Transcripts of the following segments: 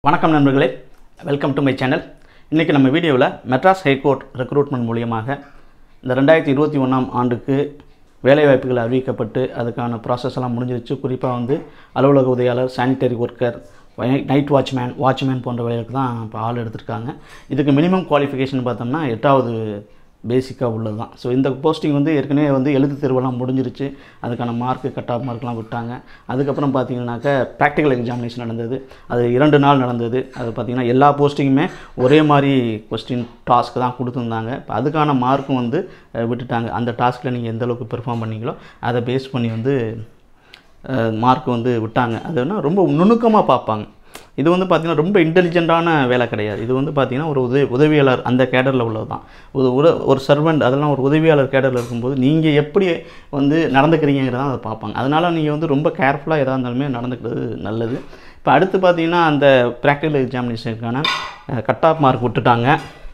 வணக்கம் நண்பர்களே welcome to my channel இன்றைக்கி நம்ம வீடியோவில் மெட்ராஸ் ஹைகோர்ட் ரெக்ரூட்மெண்ட் மூலியமாக இந்த ரெண்டாயிரத்தி இருபத்தி ஒன்றாம் ஆண்டுக்கு வேலைவாய்ப்புகள் அறிவிக்கப்பட்டு அதுக்கான ப்ராசஸ் எல்லாம் முடிஞ்சிருச்சு குறிப்பாக வந்து அலுவலக உதவியாளர் sanitary worker night watchman watchman போன்ற வேலைகளுக்கு தான் இப்போ ஆள் எடுத்திருக்காங்க இதுக்கு மினிமம் குவாலிஃபிகேஷன் பார்த்தோம்னா எட்டாவது பேசிக்காக உள்ளது தான் ஸோ இந்த போஸ்டிங் வந்து ஏற்கனவே வந்து எழுத்து தேர்வெல்லாம் முடிஞ்சிருச்சு அதுக்கான மார்க்கு கட் ஆஃப் மார்க்லாம் விட்டாங்க அதுக்கப்புறம் பார்த்தீங்கன்னாக்கா ப்ராக்டிக்கல் எக்ஸாமினேஷன் நடந்தது அது இரண்டு நாள் நடந்தது அது பார்த்திங்கன்னா எல்லா போஸ்டிங்குமே ஒரே மாதிரி கொஸ்டின் டாஸ்க் தான் கொடுத்துருந்தாங்க இப்போ அதுக்கான மார்க்கும் வந்து அஹ், விட்டுட்டாங்க அந்த டாஸ்கில் நீங்கள் எந்த அளவுக்கு பெர்ஃபார்ம் பண்ணீங்களோ அதை பேஸ் பண்ணி வந்து மார்க் வந்து விட்டாங்க அதுனா ரொம்ப நுணுக்கமாக பார்ப்பாங்க இது வந்து பார்த்திங்கன்னா ரொம்ப இன்டெலிஜென்ட்டான வேலை கிடையாது இது வந்து பார்த்திங்கன்னா ஒரு உதவி உதவியாளர் அந்த கேடரில் உள்ளது தான் ஒரு உர ஒரு சர்வெண்ட் அதெல்லாம் ஒரு உதவியாளர் கேடரில் இருக்கும்போது நீங்கள் எப்படி வந்து நடந்துக்கிறீங்கிறதான் அதை பார்ப்பாங்க அதனால் நீங்கள் வந்து ரொம்ப கேர்ஃபுல்லாக எதாக இருந்தாலுமே நடந்துக்கிறது நல்லது இப்போ அடுத்து பார்த்தீங்கன்னா அந்த ப்ராக்டிக்கல் எக்ஸாமினேஷனுக்கான கட் ஆஃப் மார்க் விட்டுட்டாங்க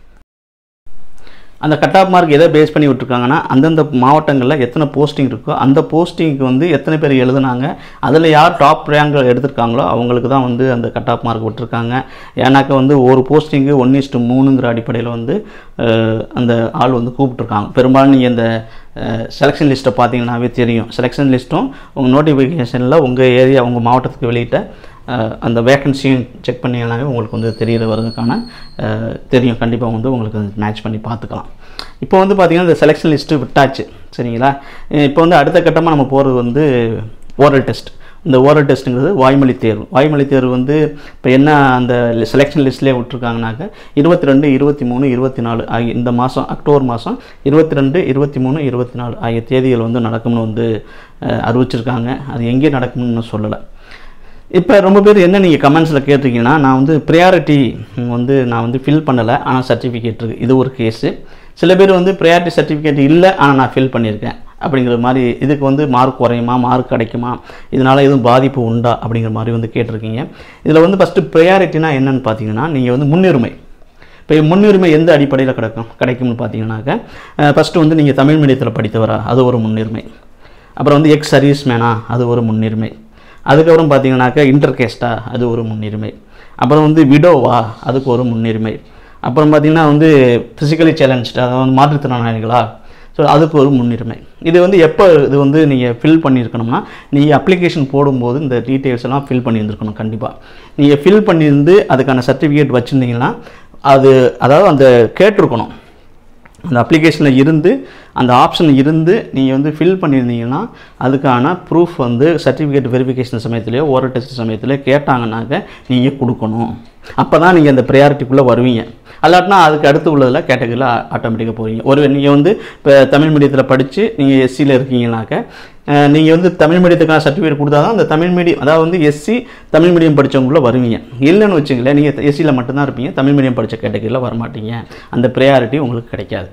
அந்த கட் ஆஃப் மார்க் எதை பேஸ் பண்ணி விட்டுருக்காங்கன்னா அந்தந்த மாவட்டங்களில் எத்தனை போஸ்டிங் இருக்கோ அந்த போஸ்டிங்க்கு வந்து எத்தனை பேர் எழுதுனாங்க அதில் யார் டாப் ரேங்க் எடுத்திருக்காங்களோ அவங்களுக்கு தான் வந்து அந்த கட் ஆஃப் மார்க் விட்டுருக்காங்க ஏன்னாக்கா வந்து ஒரு போஸ்டிங்கு ஒன் இஸ்ட்டு மூணுங்கிற அடிப்படையில் வந்து அஹ், அந்த ஆள் வந்து கூப்பிட்ருக்காங்க பெரும்பாலும் நீங்கள் இந்த செலெக்ஷன் லிஸ்ட்டை பார்த்தீங்கன்னாவே தெரியும் செலெக்ஷன் லிஸ்ட்டும் உங்கள் நோட்டிஃபிகேஷனில் உங்கள் ஏரியா உங்கள் மாவட்டத்துக்கு வெளியிட்ட அஹ், அந்த வேக்கன்சியும் செக் பண்ணிங்கனாவே உங்களுக்கு வந்து தெரியற வரதுக்கான அஹ், தெரியும் கண்டிப்பாக வந்து உங்களுக்கு மேட்ச் பண்ணி பார்த்துக்கலாம் இப்போ வந்து பார்த்திங்கன்னா இந்த செலெக்ஷன் லிஸ்ட்டு விட்டாச்சு சரிங்களா அஹ் இப்போ வந்து அடுத்த கட்டமாக நம்ம போகிறது வந்து ஓரல் டெஸ்ட் இந்த ஓரல் டெஸ்ட்டுங்கிறது வாய்மொழி தேர்வு வாய்மொழி தேர்வு வந்து இப்போ என்ன அந்த செலெக்ஷன் லிஸ்ட்லேயே விட்டுருக்காங்கனாக்க இருபத்தி ரெண்டு இருபத்தி மூணு இருபத்தி நாலு ஆகிய இந்த மாதம் அக்டோபர் மாதம் இருபத்தி ரெண்டு இருபத்தி மூணு இருபத்தி நாலு ஆகிய தேதிகள் வந்து நடக்கும்னு வந்து அஹ், அறிவிச்சிருக்காங்க அது எங்கே நடக்கும்னு சொல்லலை இப்போ ரொம்ப பேர் என்ன நீங்கள் கமெண்ட்ஸில் கேட்டிருக்கீங்கன்னா நான் வந்து ப்ரையாரிட்டி வந்து நான் வந்து ஃபில் பண்ணலை ஆனால் சர்டிஃபிகேட் இருக்குது இது ஒரு கேஸு சில பேர் வந்து ப்ரையாரிட்டி சர்டிஃபிகேட் இல்லை ஆனால் நான் ஃபில் பண்ணியிருக்கேன் அப்படிங்கிற மாதிரி இதுக்கு வந்து மார்க் குறையுமா மார்க் கிடைக்குமா இதனால் எதுவும் பாதிப்பு உண்டா அப்படிங்கிற மாதிரி வந்து கேட்டிருக்கீங்க இதில் வந்து ஃபஸ்ட்டு ப்ரையாரிட்டினா என்னன்னு பார்த்தீங்கன்னா நீங்கள் வந்து முன்னுரிமை இப்போ முன்னுரிமை எந்த அடிப்படையில் கிடைக்கும் கிடைக்கும்னு பார்த்தீங்கன்னாக்க ஃபஸ்ட்டு வந்து நீங்கள் தமிழ் மீடியத்தில் படித்தவரா அது ஒரு முன்னுரிமை அப்புறம் வந்து எக்ஸ் சர்வீஸ் மேனா அது ஒரு முன்னுரிமை அதுக்கப்புறம் பார்த்தீங்கன்னாக்கா இன்டர் கேஸ்டா அது ஒரு முன்னுரிமை அப்புறம் வந்து விடோவா அதுக்கு ஒரு முன்னுரிமை அப்புறம் பார்த்தீங்கன்னா வந்து ஃபிசிக்கலி சேலஞ்ச்டு அதாவது வந்து மாற்றுத்திறனாளிகளா ஸோ அதுக்கு ஒரு முன்னுரிமை இது வந்து எப்போ இது வந்து நீங்கள் ஃபில் பண்ணியிருக்கணும்னா நீங்கள் அப்ளிகேஷன் போடும்போது இந்த டீட்டெயில்ஸ் எல்லாம் ஃபில் பண்ணியிருந்துருக்கணும் கண்டிப்பாக நீங்கள் ஃபில் பண்ணியிருந்து அதுக்கான சர்டிஃபிகேட் வச்சுருந்தீங்கன்னா அது அதாவது அந்த கேட்டிருக்கணும் அந்த அப்ளிகேஷனில் இருந்து அந்த ஆப்ஷன் இருந்து நீங்கள் வந்து ஃபில் பண்ணியிருந்தீங்கன்னா அதுக்கான ப்ரூஃப் வந்து சர்டிஃபிகேட் வெரிஃபிகேஷன் சமயத்துலேயோ ஓரல் டெஸ்ட் சமயத்துலேயோ கேட்டாங்கன்னாக்க நீங்கள் கொடுக்கணும் அப்போ தான் நீங்கள் அந்த ப்ரையாரிட்டிக்குள்ளே வருவீங்க அல்லாட்டினா அதுக்கு அடுத்து உள்ளதில் கேட்டகரியில் ஆட்டோமேட்டிக்காக போவீங்க ஒரு நீங்கள் வந்து இப்போ தமிழ் மீடியத்தில் படித்து நீங்கள் எஸ்சியில் இருக்கீங்கனாக்க நீங்கள் வந்து தமிழ் மீடியத்துக்கான சர்டிஃபிகேட் கொடுத்தா தான் அந்த தமிழ் மீடியம் அதாவது வந்து எஸ்சி தமிழ் மீடியம் படித்தவங்களும் வருவீங்க இல்லைன்னு வச்சுங்களேன் நீங்கள் எஸ்சியில் மட்டும்தான் இருப்பீங்க தமிழ் மீடியம் படித்த கேட்டகரியில் வரமாட்டீங்க அந்த ப்ரையாரிட்டி உங்களுக்கு கிடைக்காது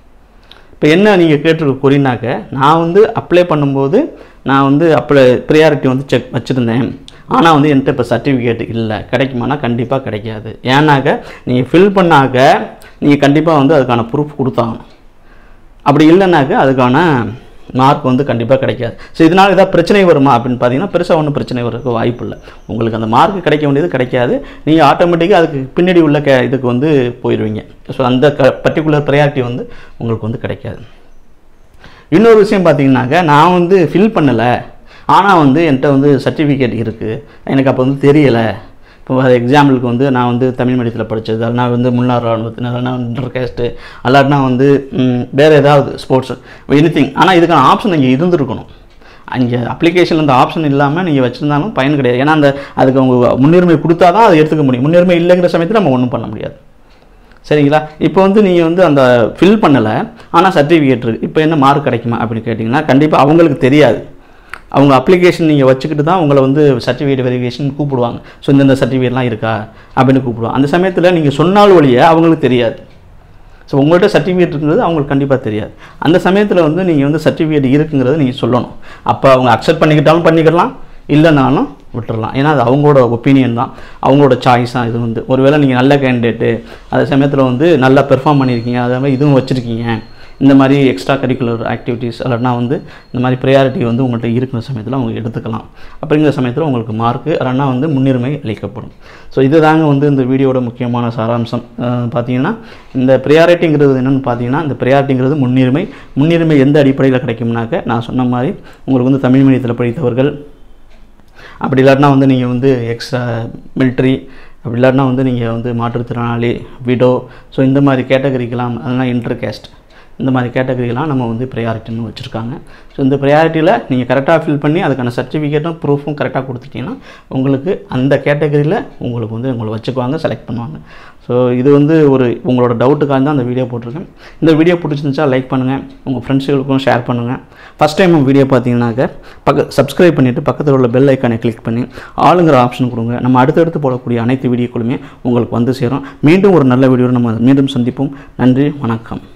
இப்போ என்ன நீங்கள் கேட்டிருக்க கொரினாக்க நான் வந்து அப்ளை பண்ணும்போது நான் வந்து அப்ளை ப்ரியாரிட்டி வந்து செக் வச்சுருந்தேன் ஆனால் வந்து என்கிட்ட இப்போ சர்டிஃபிகேட் இல்லை கிடைக்குமானா கண்டிப்பாக கிடைக்காது ஏன்னாக்க நீங்கள் ஃபில் பண்ணாக்க நீங்கள் கண்டிப்பாக வந்து அதுக்கான ப்ரூஃப் கொடுத்தாகணும் அப்படி இல்லைனாக்க அதுக்கான மார்க் வந்து கண்டிப்பாக கிடைக்காது ஸோ இதனால் ஏதாவது பிரச்சனை வருமா அப்படின்னு பார்த்தீங்கன்னா பெருசாக ஒன்றும் பிரச்சனை வரதுக்கு வாய்ப்பு இல்லை உங்களுக்கு அந்த மார்க் கிடைக்க வேண்டியது கிடைக்காது நீங்கள் ஆட்டோமேட்டிக்காக அதுக்கு பின்னாடி உள்ள கே இதுக்கு வந்து போயிடுவீங்க ஸோ அந்த க பர்டிகுலர் ப்ரையாரிட்டி வந்து உங்களுக்கு வந்து கிடைக்காது இன்னொரு விஷயம் பார்த்தீங்கன்னாக்க நான் வந்து ஃபில் பண்ணலை ஆனால் வந்து என்கிட்ட வந்து சர்டிஃபிகேட் இருக்குது எனக்கு அப்போ வந்து தெரியலை இப்போ அது எக்ஸாம்பிளுக்கு வந்து நான் வந்து தமிழ் மீடியத்தில் படித்தது அல்லனா வந்து முன்னாள் ராணுவத்தினர் இல்லைனா இன்டர் கேஸ்ட்டு அல்லாட்டினா வந்து ம், வேறு ஏதாவது ஸ்போர்ட்ஸ் எனி திங் ஆனால் இதுக்கான ஆப்ஷன் இங்கே இருந்திருக்கணும் அங்கே அப்ளிகேஷனில் அந்த ஆப்ஷன் இல்லாமல் நீங்கள் வச்சுருந்தாலும் பயன் கிடையாது ஏன்னா அந்த அதுக்கு அவங்க முன்னுரிமை கொடுத்தா தான் அதை எடுத்துக்க முடியும் முன்னுரிமை இல்லைங்கிற சமயத்தில் நம்ம ஒன்றும் பண்ண முடியாது சரிங்களா இப்போ வந்து நீங்கள் வந்து அந்த ஃபில் பண்ணலை ஆனால் சர்டிஃபிகேட் இருக்குது இப்போ என்ன மார்க் கிடைக்குமா அப்படின்னு கேட்டிங்கன்னா கண்டிப்பாக அவங்களுக்கு தெரியாது அவங்க அப்ளிகேஷன் நீங்கள் வச்சுக்கிட்டு தான் உங்களை வந்து சர்டிஃபிகேட் வெரிஃபிகேஷன் கூப்பிடுவாங்க ஸோ இந்தந்த சர்டிஃபிகேட்லாம் இருக்கா அப்படின்னு கூப்பிடுவாங்க அந்த சமயத்தில் நீங்கள் சொன்னால் வழியே அவங்களுக்கு தெரியாது ஸோ உங்கள்கிட்ட சர்டிஃபிகேட் இருக்குங்கிறது அவங்களுக்கு கண்டிப்பாக தெரியாது அந்த சமயத்தில் வந்து நீங்கள் வந்து சர்டிஃபிகேட் இருக்குங்கிறத நீங்கள் சொல்லணும் அப்போ அவங்க அக்செப்ட் பண்ணிக்கிட்டாலும் பண்ணிக்கலாம் இல்லைனாலும் விட்டுறலாம் ஏன்னா அது அவங்களோட ஒப்பீனியன் தான் அவங்களோட சாய்ஸ் தான் இது வந்து ஒருவேளை நீங்கள் நல்ல கேண்டிடேட்டு அதே சமயத்தில் வந்து நல்லா பெர்ஃபார்ம் பண்ணியிருக்கீங்க அதே மாதிரி இதுவும் வச்சுருக்கீங்க இந்த மாதிரி எக்ஸ்ட்ரா கரிக்குலர் ஆக்டிவிட்டீஸ் இல்லைனா வந்து இந்த மாதிரி ப்ரையாரிட்டி வந்து உங்கள்கிட்ட இருக்கிற சமயத்தில் அவங்க எடுத்துக்கலாம் அப்படிங்கிற சமயத்தில் உங்களுக்கு மார்க்கு இல்லைனா வந்து முன்னுரிமை அளிக்கப்படும் ஸோ இதுதாங்க வந்து இந்த வீடியோட முக்கியமான சாராம்சம் அஹ் பார்த்தீங்கன்னா இந்த ப்ரையாரிட்டிங்கிறது என்னென்னு பார்த்தீங்கன்னா இந்த ப்ரையாரிட்டிங்கிறது முன்னுரிமை முன்னுரிமை எந்த அடிப்படையில் கிடைக்கும்னாக்க நான் சொன்ன மாதிரி உங்களுக்கு வந்து தமிழ் மீடியத்தில் படித்தவர்கள் அப்படி இல்லாட்டினா வந்து நீங்கள் வந்து எக்ஸ்ட்ரா மிலிட்ரி அப்படி இல்லாட்டினா வந்து நீங்கள் வந்து மாற்றுத்திறனாளி விடோ ஸோ இந்த மாதிரி கேட்டகரிக்கெலாம் அதெல்லாம் இன்டர் கேஸ்ட் இந்த மாதிரி கேட்டகரிலாம் நம்ம வந்து ப்ரையாரிட்டின்னு வச்சுருக்காங்க ஸோ இந்த ப்ரையாரிட்டியில் நீங்கள் கரெக்டாக ஃபில் பண்ணி அதுக்கான சர்டிஃபிகேட்டும் ப்ரூஃபும் கரெக்டாக கொடுத்துட்டீங்கன்னா உங்களுக்கு அந்த கேட்டகரியில் உங்களுக்கு வந்து உங்களை வச்சுக்குவாங்க செலக்ட் பண்ணுவாங்க ஸோ இது வந்து ஒரு உங்களோட டவுட்டுக்காக தான் அந்த வீடியோ போட்டிருக்கேன் இந்த வீடியோ பிடிச்சிருந்துச்சா லைக் பண்ணுங்கள் உங்கள் ஃப்ரெண்ட்ஸுகளுக்கும் ஷேர் பண்ணுங்கள் ஃபஸ்ட் டைம் வீடியோ பார்த்தீங்கன்னாக்க பக்க சப்ஸ்கிரைப் பண்ணிவிட்டு பக்கத்தில் உள்ள பெல் ஐக்கானை கிளிக் பண்ணி ஆளுங்கிற ஆப்ஷன் கொடுங்க நம்ம அடுத்தடுத்து போடக்கூடிய அனைத்து வீடியோக்களுமே உங்களுக்கு வந்து சேரும் மீண்டும் ஒரு நல்ல வீடியோவில் நம்ம மீண்டும் சந்திப்போம் நன்றி வணக்கம்